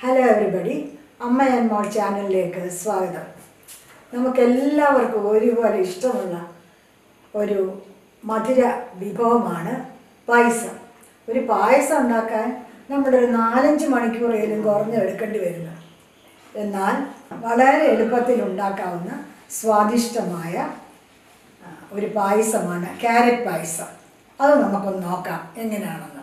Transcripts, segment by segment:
hello everybody അമ്മ and മോൾ ചാനലിലേക്ക് സ്വാഗതം നമുക്കെല്ലാവർക്കും ഒരുപോലെ ഇഷ്ടമുള്ള ഒരു മധുര വിഭവമാണ് പായസം ഒരു പായസം ഉണ്ടാക്കാൻ നമ്മളൊരു നാലഞ്ച് മണിക്കൂറേലും കുറഞ്ഞ് എടുക്കേണ്ടി വരുന്നു എന്നാൽ വളരെ എളുപ്പത്തിൽ ഉണ്ടാക്കാവുന്ന സ്വാദിഷ്ടമായ ആ, ഒരു പായസമാണ് ക്യാരറ്റ് പായസം അത് നമുക്കൊന്ന് നോക്കാം എങ്ങനെയാണെന്ന്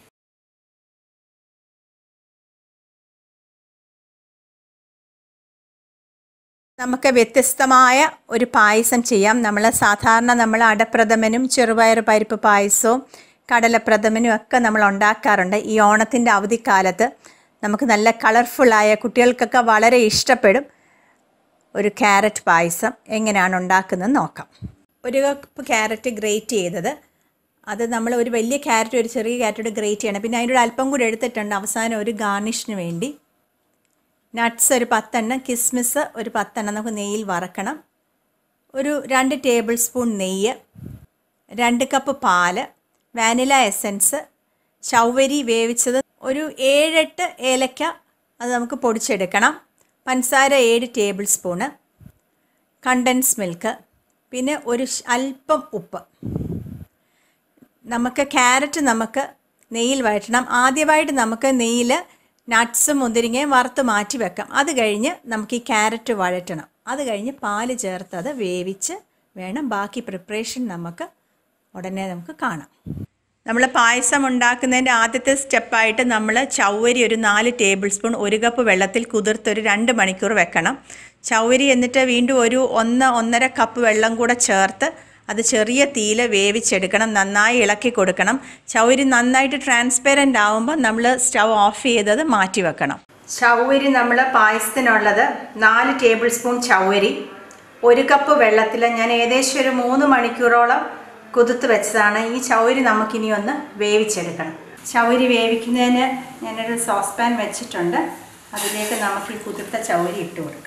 നമുക്ക് വ്യത്യസ്തമായ ഒരു പായസം ചെയ്യാം നമ്മൾ സാധാരണ നമ്മൾ അടപ്രഥമനും ചെറുപയർ പരിപ്പ് പായസവും കടലപ്രഥമനും ഒക്കെ നമ്മൾ ഉണ്ടാക്കാറുണ്ട് ഈ ഓണത്തിൻ്റെ അവധിക്കാലത്ത് നമുക്ക് നല്ല കളർഫുള്ളായ കുട്ടികൾക്കൊക്കെ വളരെ ഇഷ്ടപ്പെടും ഒരു ക്യാരറ്റ് പായസം എങ്ങനെയാണ് ഉണ്ടാക്കുന്നത് നോക്കാം ഒരു കപ്പ് ക്യാരറ്റ് ഗ്രേറ്റ് ചെയ്തത് അത് നമ്മൾ ഒരു വലിയ ക്യാരറ്റ് ഒരു ചെറിയ ക്യാരറ്റ് ഗ്രേറ്റ് ചെയ്യണം പിന്നെ അതിൻ്റെ ഒരു അല്പം കൂടി എടുത്തിട്ടുണ്ട് അവസാനം ഒരു ഗാർണിഷിന് വേണ്ടി നട്ട്സ് ഒരു പത്തെണ്ണം കിസ്മിസ് ഒരു പത്തെണ്ണം നമുക്ക് നെയ്യിൽ വറക്കണം ഒരു രണ്ട് ടേബിൾ സ്പൂൺ നെയ്യ് രണ്ട് കപ്പ് പാല് വാനില എസൻസ് ചൗവരി വേവിച്ചത് ഒരു ഏഴെട്ട് ഏലക്ക അത് നമുക്ക് പൊടിച്ചെടുക്കണം പഞ്ചസാര ഏഴ് ടേബിൾ സ്പൂണ് കണ്ടൻസ് മിൽക്ക് പിന്നെ ഒരു ശ്- അല്പം ഉപ്പ് നമുക്ക് ക്യാരറ്റ് നമുക്ക് നെയ്യിൽ വഴറ്റണം ആദ്യമായിട്ട് നമുക്ക് നെയ്യിൽ നട്ട്സും മുന്തിരിങ്ങയും വറുത്ത് മാറ്റി വെക്കാം അത് കഴിഞ്ഞ് നമുക്ക് ഈ ക്യാരറ്റ് വഴറ്റണം അത് കഴിഞ്ഞ് പാല് ചേർത്ത് അത് വേവിച്ച് വേണം ബാക്കി പ്രിപ്പറേഷൻ നമുക്ക് ഉടനെ നമുക്ക് കാണാം നമ്മൾ പായസം ഉണ്ടാക്കുന്നതിൻ്റെ ആദ്യത്തെ സ്റ്റെപ്പായിട്ട് നമ്മൾ ചൗവരി ഒരു നാല് ടേബിൾ സ്പൂൺ ഒരു കപ്പ് വെള്ളത്തിൽ കുതിർത്തൊരു രണ്ട് മണിക്കൂർ വെക്കണം ചൗവരി എന്നിട്ട് വീണ്ടും ഒരു ഒന്ന് ഒന്നര കപ്പ് വെള്ളം കൂടെ ചേർത്ത് അത് ചെറിയ തീയിൽ വേവിച്ചെടുക്കണം നന്നായി ഇളക്കി കൊടുക്കണം ചൗവരി നന്നായിട്ട് ട്രാൻസ്പെറൻ്റ് ആകുമ്പോൾ നമ്മൾ സ്റ്റൗ ഓഫ് ചെയ്തത് മാറ്റി വെക്കണം ചൗവരി നമ്മൾ പായസത്തിനുള്ളത് നാല് ടേബിൾ സ്പൂൺ ചൗവരി ഒരു കപ്പ് വെള്ളത്തിൽ ഞാൻ ഏകദേശം ഒരു മൂന്ന് മണിക്കൂറോളം കുതിർത്ത് വെച്ചതാണ് ഈ ചൗരി നമുക്കിനി ഒന്ന് വേവിച്ചെടുക്കണം ചൗരി വേവിക്കുന്നതിന് ഞാനൊരു സോസ് പാൻ വെച്ചിട്ടുണ്ട് അതിലേക്ക് നമുക്ക് ഈ കുതിർത്ത ചൗരി ഇട്ട് കൊടുക്കാം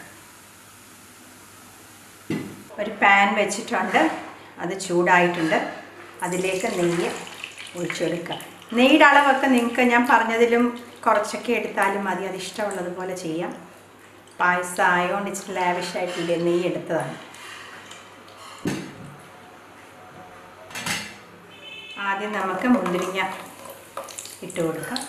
ഒരു പാൻ വെച്ചിട്ടുണ്ട് അത് ചൂടായിട്ടുണ്ട് അതിലേക്ക് നെയ്യ് ഒഴിച്ചെടുക്കുക നെയ്യുടെ അളവൊക്കെ നിങ്ങൾക്ക് ഞാൻ പറഞ്ഞതിലും കുറച്ചൊക്കെ എടുത്താലും മതി അത് ഇഷ്ടമുള്ളതുപോലെ ചെയ്യാം പായസം ആയതുകൊണ്ട് ഇച്ചിരി ലാവിഷായിട്ടില്ലേ നെയ്യ് എടുത്തതാണ് ആദ്യം നമുക്ക് മുന്തിരിങ്ങ ഇട്ട് കൊടുക്കാം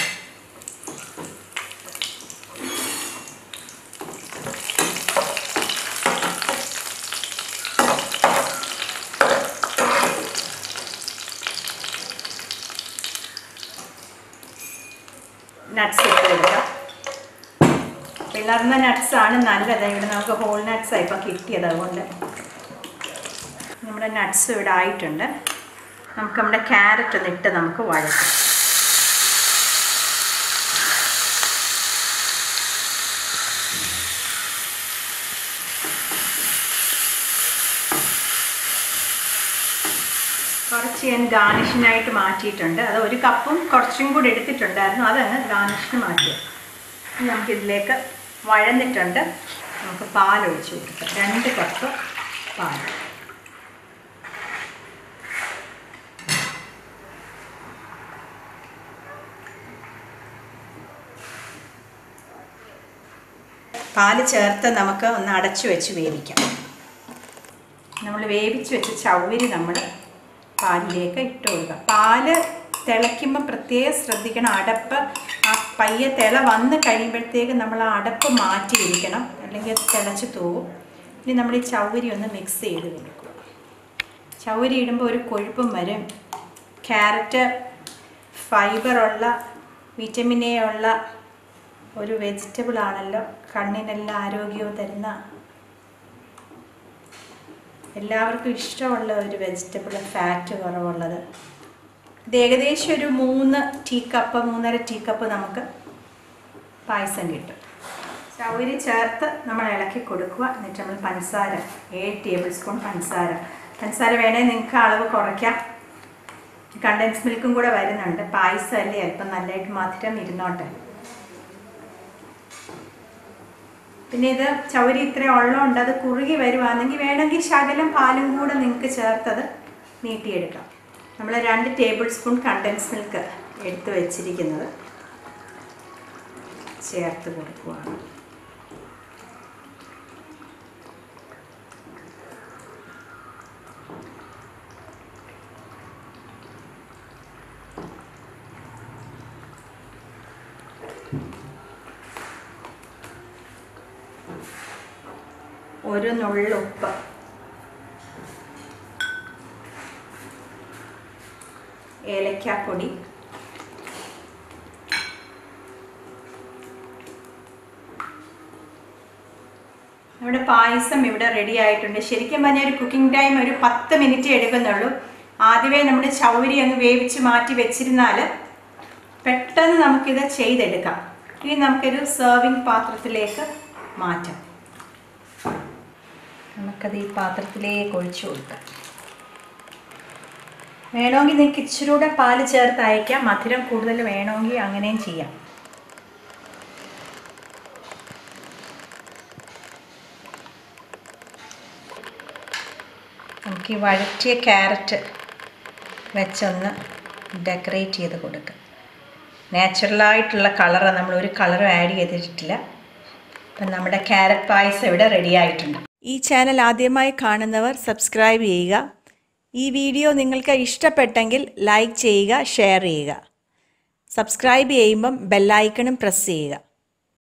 നട്ട്സ് ഇട്ട് കൊടുക്കാം പിളർന്ന നട്ട്സ് ആണ് നല്ലത് ഇവിടെ നമുക്ക് ഹോൾ നട്ട്സാണ് ഇപ്പം കിട്ടിയത് അതുകൊണ്ട് നമ്മുടെ നട്ട്സ് ഇവിടെ ആയിട്ടുണ്ട് നമുക്ക് നമ്മുടെ ക്യാരറ്റ് ഒന്ന് ഇട്ട് നമുക്ക് വഴറ്റാം കുറച്ച് ഞാൻ ഗാർണിഷിനായിട്ട് മാറ്റിയിട്ടുണ്ട് അത് ഒരു കപ്പും കുറച്ചും കൂടി എടുത്തിട്ടുണ്ടായിരുന്നു അതങ്ങ് ഗാർണിഷിന് മാറ്റി ഇനി നമുക്കിതിലേക്ക് വഴന്നിട്ടുണ്ട് നമുക്ക് പാൽ ഒഴിച്ച് കൊടുക്കാം രണ്ട് കപ്പ് പാൽ പാല് ചേർത്ത് നമുക്ക് ഒന്ന് അടച്ചു വെച്ച് വേവിക്കാം നമ്മൾ വേവിച്ച് വെച്ച ചൗവരി നമ്മൾ പാലിലേക്ക് ഇട്ട് കൊടുക്കുക പാല് തിളയ്ക്കുമ്പോൾ പ്രത്യേകം ശ്രദ്ധിക്കണം അടപ്പ് ആ പയ്യെ തിള വന്ന് കഴിയുമ്പോഴത്തേക്ക് നമ്മൾ ആ അടപ്പ് മാറ്റിയിരിക്കണം അല്ലെങ്കിൽ അത് തിളച്ച് തൂവും ഇനി നമ്മൾ ഈ ചൗവരി ഒന്ന് മിക്സ് ചെയ്ത് കൊടുക്കുക ചൗവരി ഇടുമ്പോൾ ഒരു കൊഴുപ്പും വരും ക്യാരറ്റ് ഫൈബറുള്ള വിറ്റമിൻ എ ഉള്ള ഒരു വെജിറ്റബിൾ ആണല്ലോ കണ്ണിനെല്ലാം ആരോഗ്യവും തരുന്ന എല്ലാവർക്കും ഇഷ്ടമുള്ള ഒരു വെജിറ്റബിൾ ഫാറ്റ് കുറവുള്ളത് ഇത് ഏകദേശം ഒരു മൂന്ന് ടീ കപ്പ് മൂന്നര ടീ കപ്പ് നമുക്ക് പായസം കിട്ടും ചൗരി ചേർത്ത് നമ്മൾ ഇളക്കി കൊടുക്കുക എന്നിട്ട് നമ്മൾ പഞ്ചസാര ഏഴ് ടേബിൾ സ്പൂൺ പഞ്ചസാര പഞ്ചസാര വേണേൽ നിങ്ങൾക്ക് അളവ് കുറയ്ക്കാം കണ്ടൻസ് മിൽക്കും കൂടെ വരുന്നുണ്ട് പായസം അല്ലേ അല്പം നല്ലതായിട്ട് മധുരം ഇരുന്നോട്ടെ പിന്നെ ഇത് ചൗരി ഇത്രയും ഉള്ളതുകൊണ്ട് അത് കുറുകി വരുവാണെങ്കിൽ വേണമെങ്കിൽ ശകലം പാലും കൂടെ നിങ്ങൾക്ക് ചേർത്തത് നീട്ടിയെടുക്കാം നമ്മൾ രണ്ട് ടേബിൾ സ്പൂൺ കണ്ടൻസ് മിൽക്ക് എടുത്ത് വെച്ചിരിക്കുന്നത് ചേർത്ത് കൊടുക്കുകയാണ് ഒരു നുള്ളുപ്പ് ഏലക്കാപ്പൊടി നമ്മുടെ പായസം ഇവിടെ റെഡി ആയിട്ടുണ്ട് ശരിക്കും പറഞ്ഞാൽ ഒരു കുക്കിംഗ് ടൈം ഒരു പത്ത് മിനിറ്റ് എടുക്കുന്നുള്ളൂ ആദ്യമേ നമ്മൾ ചൗരി അങ്ങ് വേവിച്ച് മാറ്റി വെച്ചിരുന്നാൽ പെട്ടെന്ന് നമുക്കിത് ചെയ്തെടുക്കാം ഇനി നമുക്കൊരു സെർവിങ് പാത്രത്തിലേക്ക് മാറ്റാം നമുക്കത് ഈ പാത്രത്തിലേക്ക് ഒഴിച്ചു കൊടുക്കാം വേണമെങ്കിൽ നിങ്ങൾക്ക് ഇച്ചിരി കൂടെ പാല് ചേർത്ത് അയക്കാം മധുരം കൂടുതൽ വേണമെങ്കിൽ അങ്ങനെയും ചെയ്യാം നമുക്ക് ഈ വഴറ്റിയ ക്യാരറ്റ് വെച്ചൊന്ന് ഡെക്കറേറ്റ് ചെയ്ത് കൊടുക്കാം നാച്ചുറലായിട്ടുള്ള കളറ് നമ്മൾ ഒരു കളറും ആഡ് ചെയ്തിട്ടില്ല അപ്പം നമ്മുടെ ക്യാരറ്റ് പായസം ഇവിടെ റെഡി ആയിട്ടുണ്ട് ഈ ചാനൽ ആദ്യമായി കാണുന്നവർ സബ്സ്ക്രൈബ് ചെയ്യുക ഈ വീഡിയോ നിങ്ങൾക്ക് ഇഷ്ടപ്പെട്ടെങ്കിൽ ലൈക്ക് ചെയ്യുക ഷെയർ ചെയ്യുക സബ്സ്ക്രൈബ് ചെയ്യുമ്പം ബെല്ലൈക്കണും പ്രസ് ചെയ്യുക